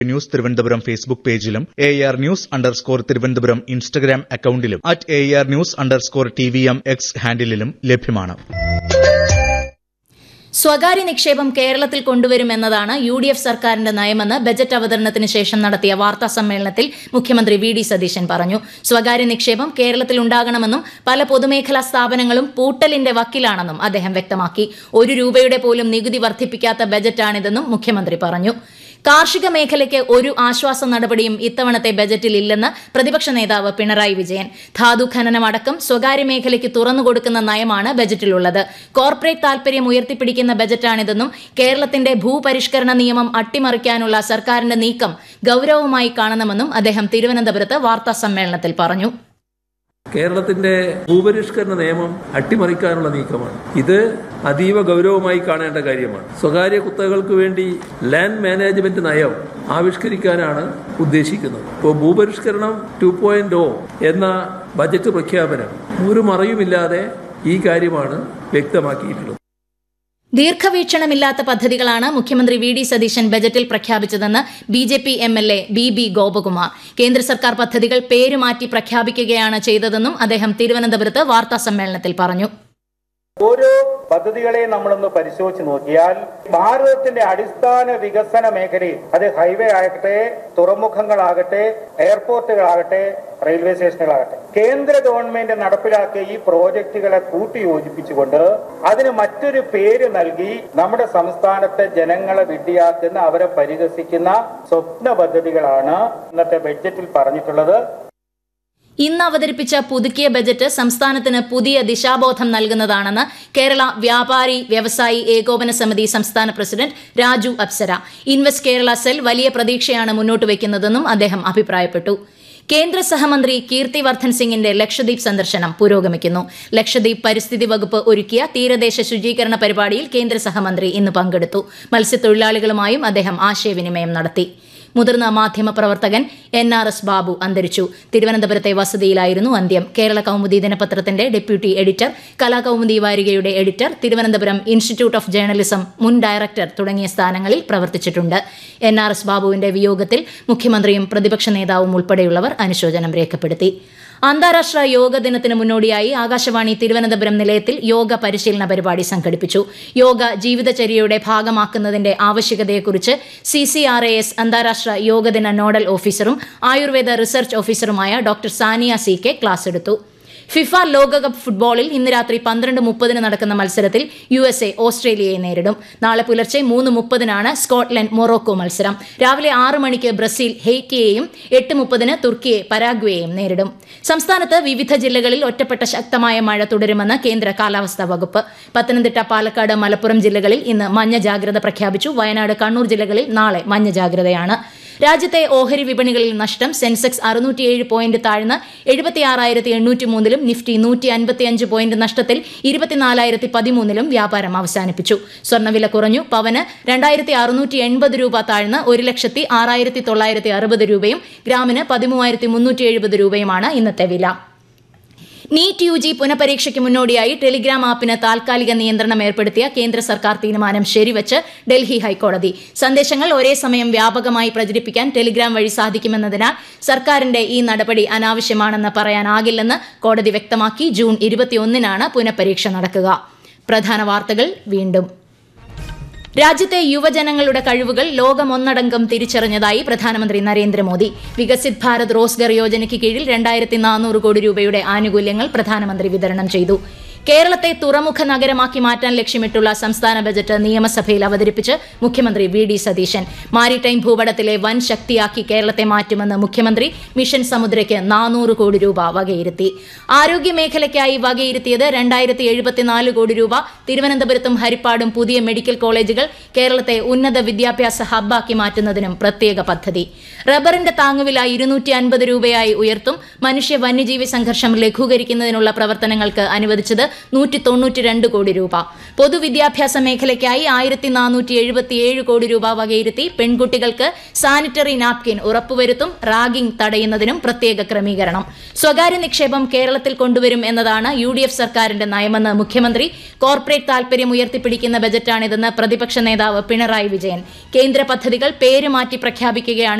news Thiruvananthapuram Facebook പേജിലും A R news underscore Thiruvananthapuram Instagram അക്കൌണ്ടിലും at A R news underscore T V M X ഹാൻഡിലും ലഭ്യമാണ് സ്വകാര്യ നിക്ഷേപം കേരളത്തിൽ കൊണ്ടുവരുമെന്നതാണ് യു ഡി എഫ് സർക്കാരിന്റെ നയമെന്ന് ബജറ്റ് അവതരണത്തിന് ശേഷം നടത്തിയ വാർത്താ സമ്മേളനത്തിൽ മുഖ്യമന്ത്രി വി ഡി സതീശൻ പറഞ്ഞു സ്വകാര്യ നിക്ഷേപം കേരളത്തിൽ ഉണ്ടാകണമെന്നും പല പൊതുമേഖലാ സ്ഥാപനങ്ങളും പൂട്ടലിന്റെ വക്കിലാണെന്നും അദ്ദേഹം വ്യക്തമാക്കി ഒരു രൂപയുടെ പോലും നികുതി വർദ്ധിപ്പിക്കാത്ത ബജറ്റാണിതെന്നും മുഖ്യമന്ത്രി പറഞ്ഞു കാർഷിക മേഖലയ്ക്ക് ഒരു ആശ്വാസ നടപടിയും ഇത്തവണത്തെ ബജറ്റിൽ ഇല്ലെന്ന് പ്രതിപക്ഷ നേതാവ് പിണറായി വിജയൻ ധാതു ഖനനം അടക്കം സ്വകാര്യ മേഖലയ്ക്ക് തുറന്നുകൊടുക്കുന്ന നയമാണ് ബജറ്റിലുള്ളത് കോർപ്പറേറ്റ് താൽപര്യം ഉയർത്തിപ്പിടിക്കുന്ന ബജറ്റാണിതെന്നും കേരളത്തിന്റെ ഭൂപരിഷ്കരണ നിയമം അട്ടിമറിക്കാനുള്ള സർക്കാരിന്റെ നീക്കം ഗൌരവമായി കാണണമെന്നും അദ്ദേഹം തിരുവനന്തപുരത്ത് വാർത്താ സമ്മേളനത്തിൽ പറഞ്ഞു കേരളത്തിന്റെ ഭൂപരിഷ്കരണ നിയമം അട്ടിമറിക്കാനുള്ള നീക്കമാണ് ഇത് അതീവ ഗൗരവമായി കാണേണ്ട കാര്യമാണ് സ്വകാര്യ കുത്തകൾക്ക് വേണ്ടി ലാൻഡ് മാനേജ്മെന്റ് നയം ആവിഷ്കരിക്കാനാണ് ഉദ്ദേശിക്കുന്നത് ഇപ്പോൾ ഭൂപരിഷ്കരണം ടു പോയിന്റ് ഒ എന്ന ബജറ്റ് പ്രഖ്യാപനം ഒരു മറയുമില്ലാതെ ഈ കാര്യമാണ് വ്യക്തമാക്കിയിട്ടുള്ളത് ദീർഘവീക്ഷണമില്ലാത്ത പദ്ധതികളാണ് മുഖ്യമന്ത്രി വി ഡി സതീശൻ ബജറ്റിൽ പ്രഖ്യാപിച്ചതെന്ന് B J P M L A B B Gopakumar കേന്ദ്ര സർക്കാർ പദ്ധതികൾ പേരുമാറ്റി പ്രഖ്യാപിക്കുകയാണ് ചെയ്തതെന്നും അദ്ദേഹം തിരുവനന്തപുരത്ത് വാർത്താ സമ്മേളനത്തിൽ പറഞ്ഞു ഓരോ പദ്ധതികളെ നമ്മളൊന്ന് പരിശോധിച്ച് നോക്കിയാൽ ഭാരതത്തിന്റെ അടിസ്ഥാന വികസന മേഖലയിൽ അത് ഹൈവേ ആകട്ടെ തുറമുഖങ്ങളാകട്ടെ എയർപോർട്ടുകളാകട്ടെ റെയിൽവേ സ്റ്റേഷനുകളാകട്ടെ കേന്ദ്ര ഗവൺമെന്റ് നടപ്പിലാക്കിയ ഈ പ്രോജക്റ്റുകളെ കൂട്ടിയോജിപ്പിച്ചുകൊണ്ട് അതിന് മറ്റൊരു പേര് നൽകി നമ്മുടെ സംസ്ഥാനത്തെ ജനങ്ങളെ വിഡ്ഢിയാക്കുന്ന അവരെ പരിഹസിക്കുന്ന സ്വപ്ന പദ്ധതികളാണ് ഇന്നത്തെ ബഡ്ജറ്റിൽ പറഞ്ഞിട്ടുള്ളത് ഇന്ന് അവതരിപ്പിച്ച പുതുക്കിയ ബജറ്റ് സംസ്ഥാനത്തിന് പുതിയ ദിശാബോധം നൽകുന്നതാണെന്ന് കേരള വ്യാപാരി വ്യവസായി ഏകോപന സമിതി സംസ്ഥാന president Raju Apsara invest Kerala cell വലിയ പ്രതീക്ഷയാണ് മുന്നോട്ട് വയ്ക്കുന്നതെന്നും അദ്ദേഹം അഭിപ്രായപ്പെട്ടു കേന്ദ്ര സഹമന്ത്രി കീർത്തിവർദ്ധൻ സിംഗിന്റെ ലക്ഷദ്വീപ് സന്ദർശനം പുരോഗമിക്കുന്നു ലക്ഷദ്വീപ് പരിസ്ഥിതി വകുപ്പ് ഒരുക്കിയ തീരദേശ ശുചീകരണ പരിപാടിയിൽ കേന്ദ്ര സഹമന്ത്രി ഇന്ന് പങ്കെടുത്തു മത്സ്യത്തൊഴിലാളികളുമായും അദ്ദേഹം ആശയവിനിമയം നടത്തി മുതിർന്ന മാധ്യമപ്രവർത്തകൻ എൻ ആർ എസ് ബാബു അന്തരിച്ചു തിരുവനന്തപുരത്തെ വസതിയിലായിരുന്നു അന്ത്യം കേരള കൗമുദി ദിനപത്രത്തിന്റെ ഡെപ്യൂട്ടി എഡിറ്റർ കലാകൗമുദി വാരികയുടെ editor Thiruvananthapuram institute of journalism മുൻ ഡയറക്ടർ തുടങ്ങിയ സ്ഥാനങ്ങളിൽ പ്രവർത്തിച്ചിട്ടുണ്ട് എൻ ആർ എസ് ബാബുവിന്റെ വിയോഗത്തിൽ മുഖ്യമന്ത്രിയും പ്രതിപക്ഷ നേതാവും ഉൾപ്പെടെയുള്ളവർ അനുശോചനം രേഖപ്പെടുത്തി അന്താരാഷ്ട്ര യോഗ ദിനത്തിന് മുന്നോടിയായി ആകാശവാണി തിരുവനന്തപുരം നിലയത്തിൽ യോഗ പരിശീലന പരിപാടി സംഘടിപ്പിച്ചു യോഗ ജീവിതചര്യയുടെ ഭാഗമാക്കുന്നതിന്റെ ആവശ്യകതയെക്കുറിച്ച് C C R A S അന്താരാഷ്ട്ര യോഗദിന നോഡൽ ഓഫീസറും ആയുർവേദ റിസർച്ച് ഓഫീസറുമായ doctor Sania C K class എടുത്തു ഫിഫ ലോകകപ്പ് ഫുട്ബോളിൽ ഇന്ന് രാത്രി പന്ത്രണ്ട് മുപ്പതിന് നടക്കുന്ന മത്സരത്തിൽ യു എസ് എ ഓസ്ട്രേലിയയെ നേരിടും നാളെ പുലർച്ചെ മൂന്ന് മുപ്പതിനാണ് സ്കോട്ട്ലൻഡ് മൊറോക്കോ മത്സരം രാവിലെ ആറ് മണിക്ക് ബ്രസീൽ ഹെയ്റ്റിയെയും എട്ട് മുപ്പതിന് തുർക്കിയെ പരാഗ്വേയെയും നേരിടും സംസ്ഥാനത്ത് വിവിധ ജില്ലകളിൽ ഒറ്റപ്പെട്ട ശക്തമായ മഴ തുടരുമെന്ന് കേന്ദ്ര കാലാവസ്ഥാ വകുപ്പ് പത്തനംതിട്ട പാലക്കാട് മലപ്പുറം ജില്ലകളിൽ ഇന്ന് മഞ്ഞ ജാഗ്രത പ്രഖ്യാപിച്ചു വയനാട് കണ്ണൂർ ജില്ലകളിൽ നാളെ മഞ്ഞ ജാഗ്രതയാണ് രാജ്യത്തെ ഓഹരി വിപണികളിൽ നഷ്ടം സെൻസെക്സ് അറുന്നൂറ്റിയേഴ് പോയിന്റ് താഴ്ന്ന് എഴുപത്തിയാറായിരത്തി എണ്ണൂറ്റി മൂന്നിലും നിഫ്റ്റി നൂറ്റി അൻപത്തിയഞ്ച് പോയിന്റ് നഷ്ടത്തിൽ ഇരുപത്തിനാലായിരത്തി പതിമൂന്നിലും വ്യാപാരം അവസാനിപ്പിച്ചു സ്വർണ്ണവില കുറഞ്ഞു പവന് രണ്ടായിരത്തി അറുന്നൂറ്റി എൺപത് രൂപ താഴ്ന്ന് ഒരു ലക്ഷത്തി ആറായിരത്തി തൊള്ളായിരത്തി അറുപത് രൂപയും ഗ്രാമിന് പതിമൂവായിരത്തി മുന്നൂറ്റി എഴുപത് രൂപയുമാണ് ഇന്നത്തെ വില നീറ്റ് യു ജി പുനഃപരീക്ഷയ്ക്ക് മുന്നോടിയായി ടെലിഗ്രാം ആപ്പിന് താൽക്കാലിക നിയന്ത്രണം ഏർപ്പെടുത്തിയ കേന്ദ്ര സർക്കാർ തീരുമാനം ശരിവച്ച് ഡൽഹി ഹൈക്കോടതി സന്ദേശങ്ങൾ ഒരേ സമയം വ്യാപകമായി പ്രചരിപ്പിക്കാൻ ടെലിഗ്രാം വഴി സാധിക്കുമെന്നതിനാൽ സർക്കാരിന്റെ ഈ നടപടി അനാവശ്യമാണെന്ന് പറയാനാകില്ലെന്ന് കോടതി വ്യക്തമാക്കി ജൂൺ ഇരുപത്തിയൊന്നിനാണ് പുനഃപരീക്ഷ നടക്കുക പ്രധാന വാർത്തകൾ വീണ്ടും രാജ്യത്തെ യുവജനങ്ങളുടെ കഴിവുകൾ ലോകമൊന്നടങ്കം തിരിച്ചറിഞ്ഞതായി പ്രധാനമന്ത്രി നരേന്ദ്രമോദി വികസിത് ഭാരത് റോസ്ഗർ യോജനയ്ക്ക് കീഴിൽ രണ്ടായിരത്തി നാനൂറ് കോടി രൂപയുടെ ആനുകൂല്യങ്ങൾ പ്രധാനമന്ത്രി വിതരണം ചെയ്തു കേരളത്തെ തുറമുഖ നഗരമാക്കി മാറ്റാൻ ലക്ഷ്യമിട്ടുള്ള സംസ്ഥാന ബജറ്റ് നിയമസഭയിൽ അവതരിപ്പിച്ച് മുഖ്യമന്ത്രി വി ഡി സതീശൻ മാരിടൈം ഭൂപടത്തിലെ വൻ ശക്തിയാക്കി കേരളത്തെ മാറ്റുമെന്ന് മുഖ്യമന്ത്രി മിഷൻ സമുദ്രയ്ക്ക് നാനൂറ് കോടി രൂപ വകയിരുത്തി ആരോഗ്യ മേഖലയ്ക്കായി വകയിരുത്തിയത് രണ്ടായിരത്തി എഴുപത്തിനാല് കോടി രൂപ തിരുവനന്തപുരത്തും ഹരിപ്പാടും പുതിയ മെഡിക്കൽ കോളേജുകൾ കേരളത്തെ ഉന്നത വിദ്യാഭ്യാസ ഹബ്ബാക്കി മാറ്റുന്നതിനും പ്രത്യേക പദ്ധതി റബ്ബറിന്റെ താങ്ങുവില ഇരുന്നൂറ്റി അൻപത് രൂപയായി ഉയർത്തും മനുഷ്യ വന്യജീവി സംഘർഷം ലഘൂകരിക്കുന്നതിനുള്ള പ്രവർത്തനങ്ങൾക്ക് അനുവദിച്ചത് നൂറ്റി തൊണ്ണൂറ്റിരണ്ട് കോടി രൂപ പൊതുവിദ്യാഭ്യാസ മേഖലയ്ക്കായി ആയിരത്തി നാനൂറ്റി എഴുപത്തിയേഴ് കോടി രൂപ വകയിരുത്തി പെൺകുട്ടികൾക്ക് സാനിറ്ററി നാപ്കിൻ ഉറപ്പുവരുത്തും റാഗിംഗ് തടയുന്നതിനും പ്രത്യേക ക്രമീകരണം സ്വകാര്യ നിക്ഷേപം കേരളത്തിൽ കൊണ്ടുവരും എന്നതാണ് യു ഡി എഫ് സർക്കാരിന്റെ നയമെന്ന് മുഖ്യമന്ത്രി കോർപ്പറേറ്റ് താൽപര്യം ഉയർത്തിപ്പിടിക്കുന്ന ബജറ്റാണിതെന്ന് പ്രതിപക്ഷ നേതാവ് പിണറായി വിജയൻ കേന്ദ്ര പദ്ധതികൾ പേര് മാറ്റി പ്രഖ്യാപിക്കുകയാണ്